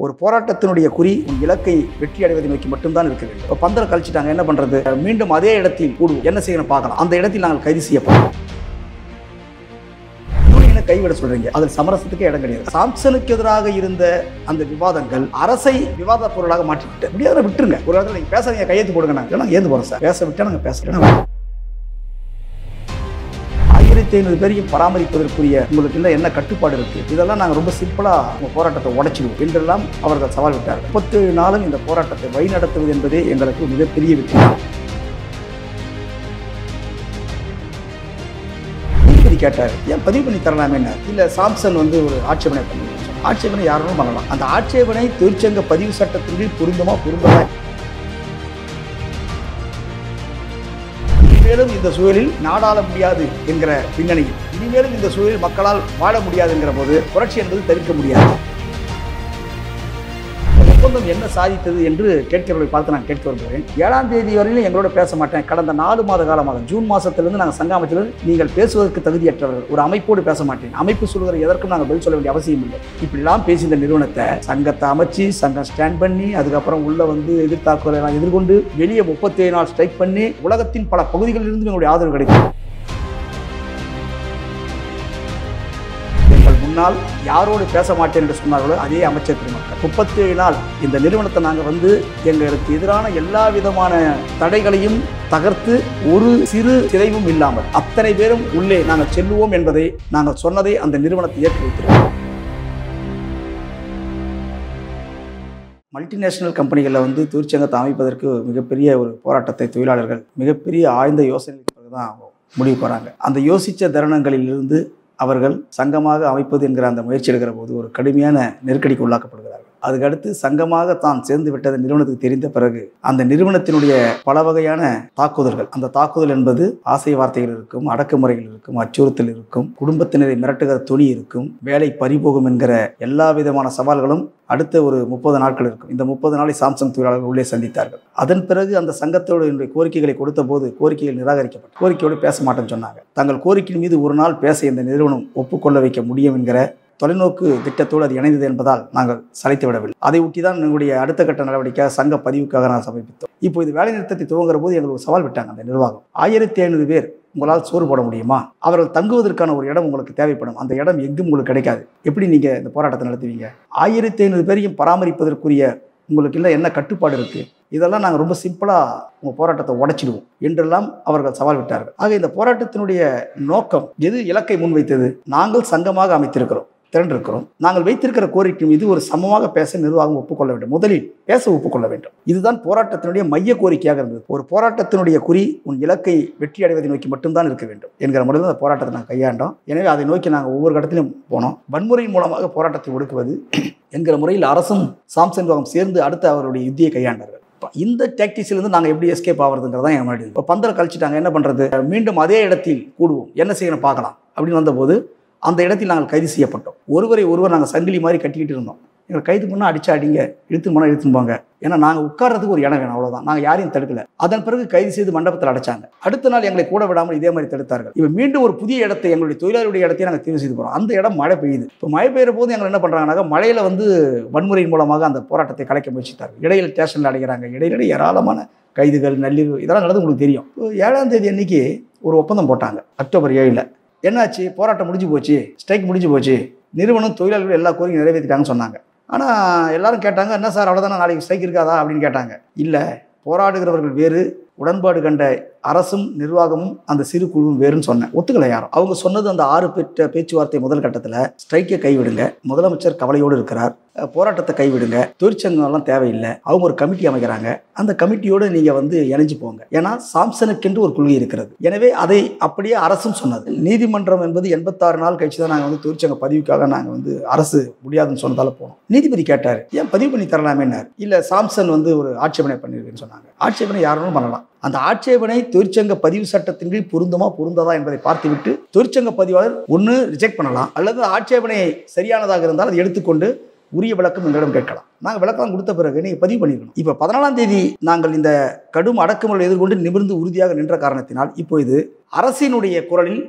ஒரு போராட்டத்தினுடைய குறி உன் இலக்கை வெற்றி அடைவதை நோக்கி மட்டும்தான் இருக்க வேண்டும் இப்போ பந்தரை கழிச்சிட்டாங்க என்ன பண்றது மீண்டும் அதே இடத்தில் கூடுவோம் என்ன செய்யணும் பார்க்கலாம் அந்த இடத்தில் நாங்கள் கைது செய்யப்பட்டோம் யூனியனை கைவிட சொல்றீங்க அதில் சமரசத்துக்கே இடம் கிடையாது சாம்சனுக்கு எதிராக இருந்த அந்த விவாதங்கள் அரசை விவாத பொருளாக மாற்றிவிட்டு முடியாத விட்டுருங்க ஒரு இடத்துல நீங்க பேசாதீங்க கையெழுத்து போடுங்க நாங்கள் நாங்கள் ஏந்து போறோம் சார் பேச விட்டா நாங்கள் பேசுறோம் ஆயிரத்தி ஐநூறு பேரையும் பராமரிப்பதற்குரிய உங்களுக்கு இல்லை என்ன கட்டுப்பாடு இருக்கு இதெல்லாம் நாங்கள் ரொம்ப சிம்பிளா உங்க போராட்டத்தை உடைச்சிடுவோம் என்றெல்லாம் அவர்கள் சவால் விட்டார்கள் முப்பத்தேழு நாளும் இந்த போராட்டத்தை வழிநடத்துவது என்பதே எங்களுக்கு மிகப்பெரிய வெற்றி நீதிபதி கேட்டார் ஏன் பதிவு பண்ணி தரலாமேன்னு இல்ல சாம்சன் வந்து ஒரு ஆட்சேபனை பண்ணி ஆட்சேபனை யாரும் பண்ணலாம் அந்த ஆட்சேபனை தொழிற்சங்க பதிவு சட்டத்தின் கீழ் பொருந்துமா பொருந்தமா இனிமேலும் இந்த சூழலில் நாடாள முடியாது என்கிற பின்னணியில் இனிமேலும் இந்த சூழலில் மக்களால் வாழ முடியாது என்கிற போது புரட்சி என்பது தவிர்க்க முடியாது இந்த ஒப்பந்தம் என்ன சாதித்தது என்று கேட்கிறவர்களை பார்த்து நான் கேட்க விரும்புகிறேன் ஏழாம் தேதி வரையிலும் எங்களோட பேச மாட்டேன் கடந்த நாலு மாத காலமாக ஜூன் மாசத்திலிருந்து நாங்கள் சங்க அமைச்சர் நீங்கள் பேசுவதற்கு தகுதியற்றவர்கள் ஒரு அமைப்போடு பேச மாட்டேன் அமைப்பு சொல்கிற எதற்கும் நாங்கள் பதில் சொல்ல வேண்டிய அவசியம் இல்லை இப்படிலாம் பேசி இந்த நிறுவனத்தை சங்கத்தை அமைச்சு சங்கம் ஸ்டாண்ட் பண்ணி அதுக்கப்புறம் உள்ள வந்து எதிர்த்தாக்குதலை எல்லாம் எதிர்கொண்டு வெளியே முப்பத்தேழு நாள் ஸ்ட்ரைக் பண்ணி உலகத்தின் பல பகுதிகளிலிருந்து எங்களுடைய ஆதரவு கிடைக்கும் எங்கள் முன்னால் யாரோடு பேச மாட்டேன் என்று சொன்னார்களோ அதே அமைச்சர் பெருமக்கள் முப்பத்தேழு நாள் இந்த நிறுவனத்தை நாங்கள் வந்து எங்களுக்கு எதிரான எல்லா விதமான தடைகளையும் தகர்த்து ஒரு சிறு சிதைவும் இல்லாமல் அத்தனை பேரும் உள்ளே நாங்கள் செல்லுவோம் என்பதை நாங்கள் சொன்னதை அந்த நிறுவனத்தை ஏற்று வைத்திருக்கிறோம் மல்டிநேஷனல் கம்பெனிகளில் வந்து தொழிற்சங்கத்தை அமைப்பதற்கு மிகப்பெரிய ஒரு போராட்டத்தை தொழிலாளர்கள் மிகப்பெரிய ஆழ்ந்த யோசனைக்கு பிறகு தான் முடிவு போகிறாங்க அந்த யோசித்த தருணங்களிலிருந்து அவர்கள் சங்கமாக அமைப்பது என்கிற அந்த முயற்சி எடுக்கிற போது ஒரு கடுமையான நெருக்கடிக்கு உள்ளாக்கப்படுகிறார்கள் அதுக்கடுத்து சங்கமாக தான் சேர்ந்து விட்டது நிறுவனத்துக்கு தெரிந்த பிறகு அந்த நிறுவனத்தினுடைய பல வகையான தாக்குதல்கள் அந்த தாக்குதல் என்பது ஆசை வார்த்தைகள் இருக்கும் அடக்குமுறைகள் இருக்கும் அச்சுறுத்தல் இருக்கும் குடும்பத்தினரை மிரட்டுகிற துணி இருக்கும் வேலை பறிபோகும் என்கிற எல்லா விதமான சவால்களும் அடுத்த ஒரு முப்பது நாட்கள் இருக்கும் இந்த முப்பது நாளை சாம்சங் தொழிலாளர்கள் உள்ளே சந்தித்தார்கள் அதன் பிறகு அந்த சங்கத்தோடு என்னுடைய கோரிக்கைகளை கொடுத்த போது கோரிக்கைகள் நிராகரிக்கப்பட்டு கோரிக்கையோடு பேச மாட்டேன்னு சொன்னாங்க தங்கள் கோரிக்கையின் மீது ஒரு நாள் பேச இந்த நிறுவனம் ஒப்புக்கொள்ள வைக்க முடியும் என்கிற தொலைநோக்கு திட்டத்தோடு அது இணைந்தது என்பதால் நாங்கள் சளைத்து விடவில்லை அதை ஒட்டி தான் எங்களுடைய அடுத்த கட்ட நடவடிக்கையாக சங்க பதிவுக்காக நான் சமர்ப்பித்தோம் இப்போ இது வேலை நிறுத்தத்தை துவங்குற போது எங்களுக்கு ஒரு சவால் விட்டாங்க அந்த நிர்வாகம் ஆயிரத்தி ஐநூறு பேர் உங்களால் சோறு போட முடியுமா அவர்கள் தங்குவதற்கான ஒரு இடம் உங்களுக்கு தேவைப்படும் அந்த இடம் எங்கும் உங்களுக்கு கிடைக்காது எப்படி நீங்கள் இந்த போராட்டத்தை நடத்துவீங்க ஆயிரத்தி ஐநூறு பேரையும் பராமரிப்பதற்குரிய உங்களுக்கு இல்லை என்ன கட்டுப்பாடு இருக்குது இதெல்லாம் நாங்கள் ரொம்ப சிம்பிளாக உங்கள் போராட்டத்தை உடைச்சிடுவோம் என்றெல்லாம் அவர்கள் சவால் விட்டார்கள் ஆக இந்த போராட்டத்தினுடைய நோக்கம் எது இலக்கை முன்வைத்தது நாங்கள் சங்கமாக அமைத்திருக்கிறோம் திரண்டிருக்கிறோம் நாங்கள் வைத்திருக்கிற கோரிக்கை மீது ஒரு சமமாக பேச நிர்வாகம் ஒப்புக்கொள்ள வேண்டும் முதலில் பேச ஒப்புக்கொள்ள வேண்டும் இதுதான் போராட்டத்தினுடைய மைய கோரிக்கையாக இருந்தது ஒரு போராட்டத்தினுடைய குறி உன் இலக்கை வெற்றி அடைவதை நோக்கி மட்டும்தான் இருக்க வேண்டும் என்கிற முறையில் அந்த போராட்டத்தை நாங்கள் கையாண்டோம் எனவே அதை நோக்கி நாங்கள் ஒவ்வொரு இடத்திலும் போனோம் வன்முறையின் மூலமாக போராட்டத்தை ஒடுக்குவது என்கிற முறையில் அரசும் சாம்சங் நிர்வாகம் சேர்ந்து அடுத்து அவருடைய யுத்தியை கையாண்டார்கள் இப்ப இந்த டாக்டிக்ஸ்லேருந்து நாங்கள் எப்படி எஸ்கேப் ஆகிறதுங்கிறது தான் என் முன்னாடி இப்போ பந்தரை கழிச்சிட்டாங்க என்ன பண்ணுறது மீண்டும் அதே இடத்தில் கூடுவோம் என்ன செய்யணும் பார்க்கலாம் அப்படின்னு வந்தபோது அந்த இடத்தில் நாங்கள் கைது செய்யப்பட்டோம் ஒருவரை ஒருவர் நாங்கள் சங்கிலி மாதிரி கட்டிக்கிட்டு இருந்தோம் எங்களை கைது பண்ணால் அடிச்சா அடிங்க இழுத்து போனால் இழுத்துன்னு போங்க ஏன்னா நாங்கள் உட்கார்றதுக்கு ஒரு இடம் வேணும் அவ்வளோதான் நாங்கள் யாரையும் தடுக்கல அதன் பிறகு கைது செய்து மண்டபத்தில் அடைச்சாங்க அடுத்த நாள் எங்களை கூட விடாமல் இதே மாதிரி தடுத்தார்கள் இப்போ மீண்டும் ஒரு புதிய இடத்தை எங்களுடைய தொழிலாளருடைய இடத்தையும் நாங்கள் தேர்வு செய்து போகிறோம் அந்த இடம் மழை பெய்யுது இப்போ மழை பெய்கிற போது எங்களை என்ன பண்ணுறாங்கனாக்கா மழையில் வந்து வன்முறையின் மூலமாக அந்த போராட்டத்தை கலைக்க முயற்சித்தார்கள் இடையில ஸ்டேஷனில் அடைகிறாங்க இடையில ஏராளமான கைதுகள் நள்ளிரவு இதெல்லாம் நடந்து உங்களுக்கு தெரியும் இப்போ ஏழாம் தேதி அன்னைக்கு ஒரு ஒப்பந்தம் போட்டாங்க அக்டோபர் ஏழில் என்னாச்சு போராட்டம் முடிஞ்சு போச்சு ஸ்ட்ரைக் முடிஞ்சு போச்சு நிறுவனம் தொழிலாளர்கள் எல்லா கோரிக்கையும் நிறைவேற்றிட்டாங்கன்னு சொன்னாங்க ஆனால் எல்லாரும் கேட்டாங்க என்ன சார் அவ்வளோதானே நாளைக்கு ஸ்ட்ரைக் இருக்காதா அப்படின்னு கேட்டாங்க இல்லை போராடுகிறவர்கள் வேறு உடன்பாடு கண்ட அரசும் நிர்வாகமும் அந்த சிறு குழுவும் வேறுன்னு சொன்னேன் ஒத்துக்கலை யாரும் அவங்க சொன்னது அந்த ஆறு பெற்ற பேச்சுவார்த்தை முதல் கட்டத்தில் ஸ்ட்ரைக்கை கைவிடுங்க முதலமைச்சர் கவலையோடு இருக்கிறார் அஹ் போராட்டத்தை கைவிடுங்க தொழிற்சங்கம் எல்லாம் தேவையில்லை அவங்க ஒரு கமிட்டி அமைக்கிறாங்க அந்த கமிட்டியோடு நீங்கள் வந்து இணைஞ்சு போங்க ஏன்னா சாம்சனுக்கென்று ஒரு கொள்கை இருக்கிறது எனவே அதை அப்படியே அரசும் சொன்னது நீதிமன்றம் என்பது எண்பத்தாறு நாள் கழிச்சு தான் நாங்கள் வந்து தொழிற்சங்க பதிவுக்காக நாங்கள் வந்து அரசு முடியாதுன்னு சொன்னதால போனோம் நீதிபதி கேட்டார் ஏன் பதிவு பண்ணி தரலாமேன்னார் இல்லை சாம்சன் வந்து ஒரு ஆட்சேபனை பண்ணியிருக்குன்னு சொன்னாங்க ஆட்சேபனை யாரும் பண்ணலாம் அந்த ஆட்சேபனை தொழிற்சங்க பதிவு சட்டத்தின் கீழ் பொருந்துமா பொருந்ததா என்பதை பார்த்துவிட்டு தொழிற்சங்க பதிவாளர் ஒன்று ரிஜெக்ட் பண்ணலாம் அல்லது ஆட்சேபனை சரியானதாக இருந்தால் அதை எடுத்துக்கொண்டு உரிய விளக்கம் எங்களிடம் கேட்கலாம் நாங்கள் விளக்கம் கொடுத்த பிறகு நீங்கள் பதிவு பண்ணிருக்கணும் இப்போ பதினாலாம் தேதி நாங்கள் இந்த கடும் அடக்குமுறை எதிர்கொண்டு நிமிர்ந்து உறுதியாக நின்ற காரணத்தினால் இப்பொழுது அரசினுடைய குரலில்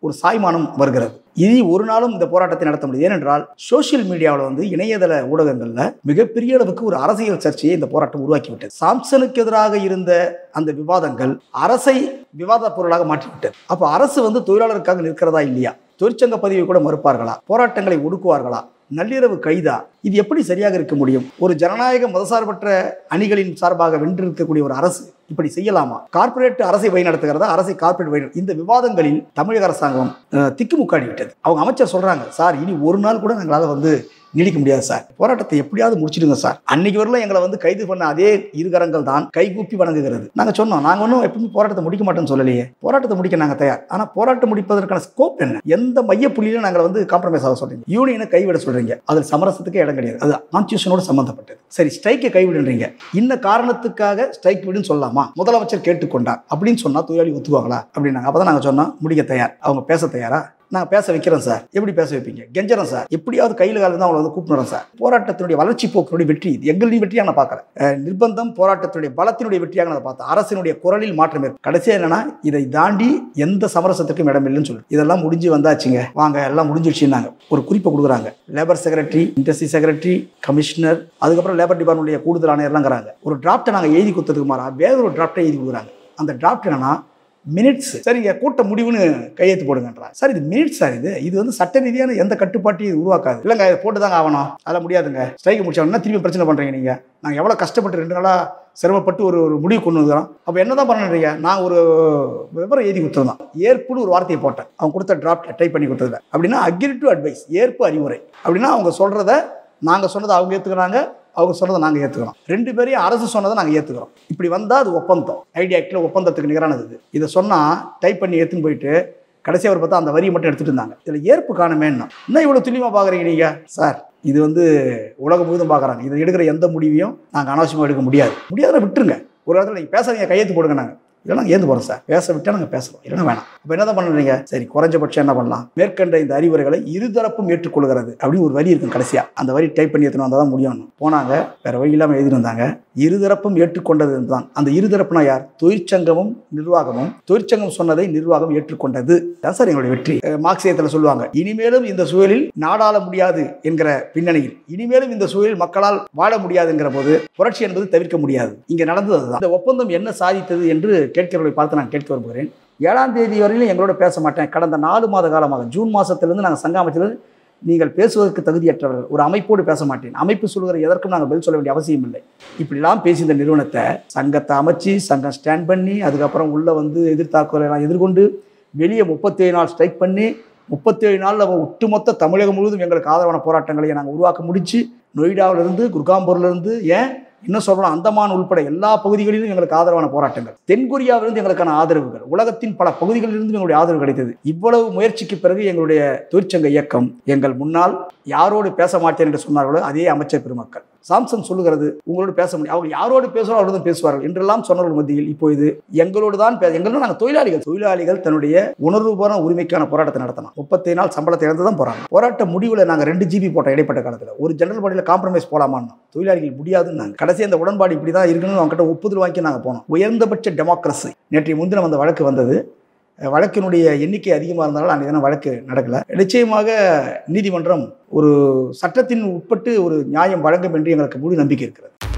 ஒரு சாய்மானம் வருகிறது இனி ஒரு நாளும் இந்த போராட்டத்தை நடத்த முடியாது ஏனென்றால் சோஷியல் மீடியாவில் வந்து இணையதள ஊடகங்களில் மிகப்பெரிய அளவுக்கு ஒரு அரசியல் சர்ச்சையை இந்த போராட்டம் உருவாக்கிவிட்டது சாம்சனுக்கு எதிராக இருந்த அந்த விவாதங்கள் அரசை விவாத பொருளாக மாற்றிவிட்டது அப்போ அரசு வந்து தொழிலாளருக்காக நிற்கிறதா இல்லையா தொழிற்சங்க பதிவை கூட மறுப்பார்களா போராட்டங்களை ஒடுக்குவார்களா நள்ளிரவு கைதா இது எப்படி சரியாக இருக்க முடியும் ஒரு ஜனநாயக மதசார்பற்ற அணிகளின் சார்பாக வென்றிருக்கக்கூடிய ஒரு அரசு இப்படி செய்யலாமா கார்ப்பரேட் அரசை வழிநடத்துகிறதா அரசை கார்ப்பரேட் வழி இந்த விவாதங்களில் தமிழக அரசாங்கம் அஹ், திக்குமுக்காடி விட்டது அவங்க அமைச்சர் சொல்றாங்க சார் இனி ஒரு நாள் கூட எங்களால் வந்து நீடிக்க முடியாது சார் போராட்டத்தை எப்படியாவது முடிச்சிடுங்க சார் அன்னைக்கு வரலாம் எங்களை வந்து கைது பண்ண அதே இருகரங்கள் தான் கைகூப்பி வணங்குகிறது நாங்கள் சொன்னோம் நாங்கள் ஒன்றும் எப்பவுமே போராட்டத்தை முடிக்க மாட்டோம்னு சொல்லலையே போராட்டத்தை முடிக்க நாங்கள் தயார் ஆனால் போராட்டம் முடிப்பதற்கான ஸ்கோப் என்ன எந்த மைய புள்ளியில நாங்கள் வந்து காம்ப்ரமைஸ் ஆக சொல்றீங்க யூனியனை கைவிட சொல்றீங்க அதில் சமரசத்துக்கு இடம் கிடையாது அது கான்ஸ்டியூஷனோடு சம்பந்தப்பட்டது சரி ஸ்ட்ரைக்கை கைவிடுன்றீங்க இன்ன காரணத்துக்காக ஸ்ட்ரைக் விடுன்னு சொல்லலாமா முதலமைச்சர் கேட்டுக்கொண்டார் அப்படின்னு சொன்னா தொழிலாளி ஒத்துக்குவாங்களா அப்படின்னாங்க அப்பதான் நாங்கள் சொன்னோம் முடிக்க தயார் அவங்க பேச தயாரா நான் பேச வைக்கிறேன் சார் எப்படி பேச வைப்பீங்க கெஞ்சறேன் சார் எப்படியாவது கையில் காலம் தான் அவங்களை வந்து கூப்பிடுறேன் சார் போராட்டத்தினுடைய வளர்ச்சி போக்கினுடைய வெற்றி இது எங்களுடைய வெற்றியாக நான் பார்க்குறேன் அஹ் நிர்பந்தம் போராட்டத்தினுடைய பலத்தினுடைய வெற்றியாக நான் பார்த்தேன் அரசினுடைய குரலில் மாற்றம் ஏற்படும் கடைசியாக என்னன்னா இதை தாண்டி எந்த சமரசத்துக்கும் இடம் இல்லைன்னு சொல்லு இதெல்லாம் முடிஞ்சு வந்தாச்சுங்க வாங்க எல்லாம் முடிஞ்சிடுச்சுன்னாங்க ஒரு குறிப்பை கொடுக்குறாங்க labour secretary industry secretary commissioner அதுக்கப்புறம் லேபர் டிபார்ட்மெண்ட்டுடைய கூடுதல் ஆணையர்லாங்கிறாங்க ஒரு டிராப்டை நாங்கள் எழுதி கொடுத்ததுக்கு மாறா வேற ஒரு டிராப்டை எழுதி கொடுக்குறாங்க அந்த டிராப்ட் என்னன்னா மினிட்ஸ் சரிங்க கூட்ட முடிவுன்னு கையெழுத்து போடுங்கன்றாங்க சார் இது மினிட்ஸ் சார் இது இது வந்து சட்ட ரீதியான எந்த கட்டுப்பாட்டையும் இது உருவாக்காது இல்லைங்க இதை போட்டு தாங்க ஆகணும் அதெல்லாம் முடியாதுங்க ஸ்ட்ரைக் முடிச்சாங்கன்னா திரும்பி பிரச்சனை பண்ணுறீங்க நீங்கள் நாங்கள் எவ்வளோ கஷ்டப்பட்டு ரெண்டு நாளாக சிரமப்பட்டு ஒரு ஒரு முடிவு கொண்டு வந்துக்கிறோம் அப்போ என்ன தான் பண்ணுறீங்க நான் ஒரு விவரம் எழுதி கொடுத்துருந்தோம் ஏற்புன்னு ஒரு வார்த்தையை போட்டேன் அவங்க கொடுத்த டிராப்ட் டைப் பண்ணி கொடுத்ததுல அப்படின்னா அக்ரி டு அட்வைஸ் ஏற்பு அறிவுரை அப்படின்னா அவங்க சொல்கிறத நாங்கள் சொன்னதை அவங்க ஏற்றுக்கிறாங்க அவங்க சொன்னதை நாங்கள் ஏற்றுக்கிறோம் ரெண்டு பேரையும் அரசு சொன்னதை நாங்கள் ஏற்றுக்கிறோம் இப்படி வந்தால் அது ஒப்பந்தம் ஐடி ஆக்டில் ஒப்பந்தத்துக்கு நிகரானது இது இதை சொன்னால் டைப் பண்ணி எடுத்துன்னு போயிட்டு கடைசி அவர் பார்த்தா அந்த வரியை மட்டும் எடுத்துட்டு இருந்தாங்க இதில் ஏற்பு காணுமேன்னா என்ன இவ்வளோ துல்லியமாக பார்க்குறீங்க நீங்கள் சார் இது வந்து உலகம் முழுதும் பார்க்குறாங்க இதை எடுக்கிற எந்த முடிவையும் நாங்கள் அனாவசியமாக எடுக்க முடியாது முடியாதுன்னா விட்டுருங்க ஒரு இடத்துல நீங்கள் பேசாதீங்க கையெழுத்து போடுங்க நாங்கள் இல்லைனா ஏந்து போகிறோம் சார் பேச விட்டால் நாங்கள் பேசுகிறோம் இல்லைன்னா வேணாம் இப்போ என்ன தான் பண்ணுறீங்க சரி குறைஞ்சபட்சம் என்ன பண்ணலாம் மேற்கண்ட இந்த அறிவுரைகளை இருதரப்பும் ஏற்றுக்கொள்கிறது அப்படின்னு ஒரு வரி இருக்கும் கடைசியாக அந்த வரி டைப் பண்ணி எடுத்துன்னு வந்தால் தான் முடியும் போனாங்க வேற வழி இல்லாமல் எழுதிட்டு வந்தாங்க இருதரப்பும் ஏற்றுக்கொண்டது தான் அந்த இருதரப்புனா யார் தொழிற்சங்கமும் நிர்வாகமும் தொழிற்சங்கம் சொன்னதை நிர்வாகம் ஏற்றுக்கொண்டது தான் சார் எங்களுடைய வெற்றி அஹ் மார்க்சியத்தில் சொல்லுவாங்க இனிமேலும் இந்த சூழலில் நாடாள முடியாது என்கிற பின்னணியில் இனிமேலும் இந்த சூழலில் மக்களால் வாழ முடியாதுங்கிற போது புரட்சி என்பது தவிர்க்க முடியாது இங்கே நடந்தது அதுதான் இந்த ஒப்பந்தம் என்ன சாதித்தது என்று கேட்கிறவர்களை பார்த்து நான் கேட்க விரும்புகிறேன் ஏழாம் தேதி வரையிலும் எங்களோட பேச மாட்டேன் கடந்த நாலு மாத காலமாக ஜூன் மாதத்திலிருந்து நாங்கள் சங்க அமைச்சர் நீங்கள் பேசுவதற்கு தகுதியற்றவர்கள் ஒரு அமைப்போடு பேச மாட்டேன் அமைப்பு சொல்கிற எதற்கும் நாங்கள் பதில் சொல்ல வேண்டிய அவசியம் இல்லை இப்படிலாம் பேசி இந்த நிறுவனத்தை சங்கத்தை அமைச்சு சங்கம் ஸ்டாண்ட் பண்ணி அதுக்கப்புறம் உள்ளே வந்து எதிர்த்தாக்குதலை எல்லாம் எதிர்கொண்டு வெளியே முப்பத்தேழு நாள் ஸ்ட்ரைக் பண்ணி முப்பத்தேழு நாளில் ஒட்டுமொத்த தமிழகம் முழுவதும் எங்களுக்கு ஆதரவான போராட்டங்களை நாங்கள் உருவாக்க முடிச்சு நொய்டாவிலிருந்து குர்காம்பூர்லேருந்து ஏன் இன்னும் சொல்லணும் அந்தமான் உள்பட எல்லா பகுதிகளிலும் எங்களுக்கு ஆதரவான போராட்டங்கள் தென்கொரியாவிலிருந்து எங்களுக்கான ஆதரவுகள் உலகத்தின் பல பகுதிகளிலிருந்து எங்களுடைய ஆதரவு கிடைத்தது இவ்வளவு முயற்சிக்கு பிறகு எங்களுடைய தொழிற்சங்க இயக்கம் எங்கள் முன்னால் யாரோடு பேச மாட்டேன் என்று சொன்னார்களோ அதே அமைச்சர் பெருமக்கள் சாம்சங் சொல்லுகிறது உங்களோடு பேச முடியும் அவங்க யாரோடு பேசுகிறோம் அவரோடு தான் பேசுவார்கள் என்றெல்லாம் சொன்னவர்கள் மத்தியில் இப்போது எங்களோடு தான் பே எங்களோட நாங்கள் தொழிலாளிகள் தொழிலாளிகள் தன்னுடைய உணர்வுபூர்வ உரிமைக்கான போராட்டத்தை நடத்தலாம் முப்பத்தேழு நாள் சம்பளத்தை இழந்து தான் போகிறாங்க போராட்ட முடிவில் நாங்கள் ரெண்டு ஜிபி போட்ட இடைப்பட்ட காலத்தில் ஒரு ஜெனரல் பாடியில் காம்ப்ரமைஸ் போகலாமான்னு தொழிலாளிகள் முடியாதுன்னு நாங்கள் கடைசி அந்த உடன்பாடு இப்படி தான் இருக்கணும்னு அவங்ககிட்ட ஒப்புதல் வாங்கி நாங்கள் போனோம் உயர்ந்தபட்ச டெமோக்ரஸி நேற்றைய முன்தினம் அந்த வழக்கு வந்தது வழக்கினுடைய எண்ணிக்கை அதிகமாக இருந்தாலும் அன்றைய தினம் வழக்கு நடக்கலை நிச்சயமாக நீதிமன்றம் ஒரு சட்டத்தின் உட்பட்டு ஒரு நியாயம் வழங்கும் என்று எங்களுக்கு முழு நம்பிக்கை இருக்கிறது